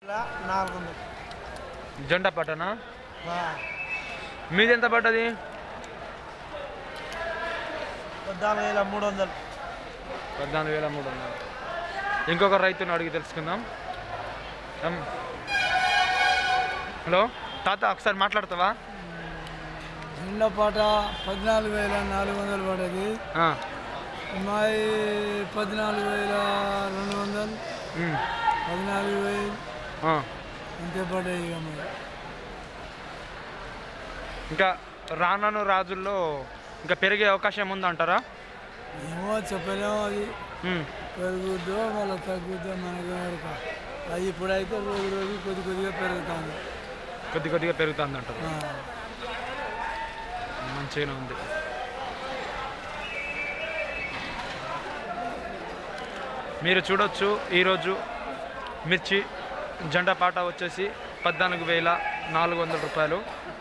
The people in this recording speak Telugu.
నాలుగు వందలు జెండా పట్టనా ఆ, మీది ఎంత పడ్డది పద్నాలుగు వేల మూడు వందలు పద్నాలుగు వేల మూడు వందలు ఇంకొక రైతుని అడిగి తెలుసుకుందాం ఎం- హలో తాత ఒకసారి మాట్లాడతావా చిన్న పాట పద్నాలుగు వేల నాలుగు వందలు పడేది ఆ, మాది పద్నాలుగు వేల రెండు వందలు ఉమ్, పద్నాలుగు వేలు ఆ. అంతే పడేది ఇక మరి ఇంకా రానున్న రాజుల్లో ఇంకా పెరిగే అవకాశం ఉందంటారా ఏమో చెప్పలేము అది ఉమ్, పెరుగుద్దో మళ్ళీ తగ్గుద్దో మనకి వరకు అది ఇప్పుడైతే రోజు రోజు కొద్ది కొద్దిగా పెరుగుతుంది కొద్ది కొద్దిగా పెరుగుతుంది అంటారు ఆ. మంచిగానే ఉంది మీరు చూడొచ్చు ఈరోజు మిర్చి జెండా పాట వచ్చేసి పద్నాలుగు వేల నాలుగు వందల రూపాయలు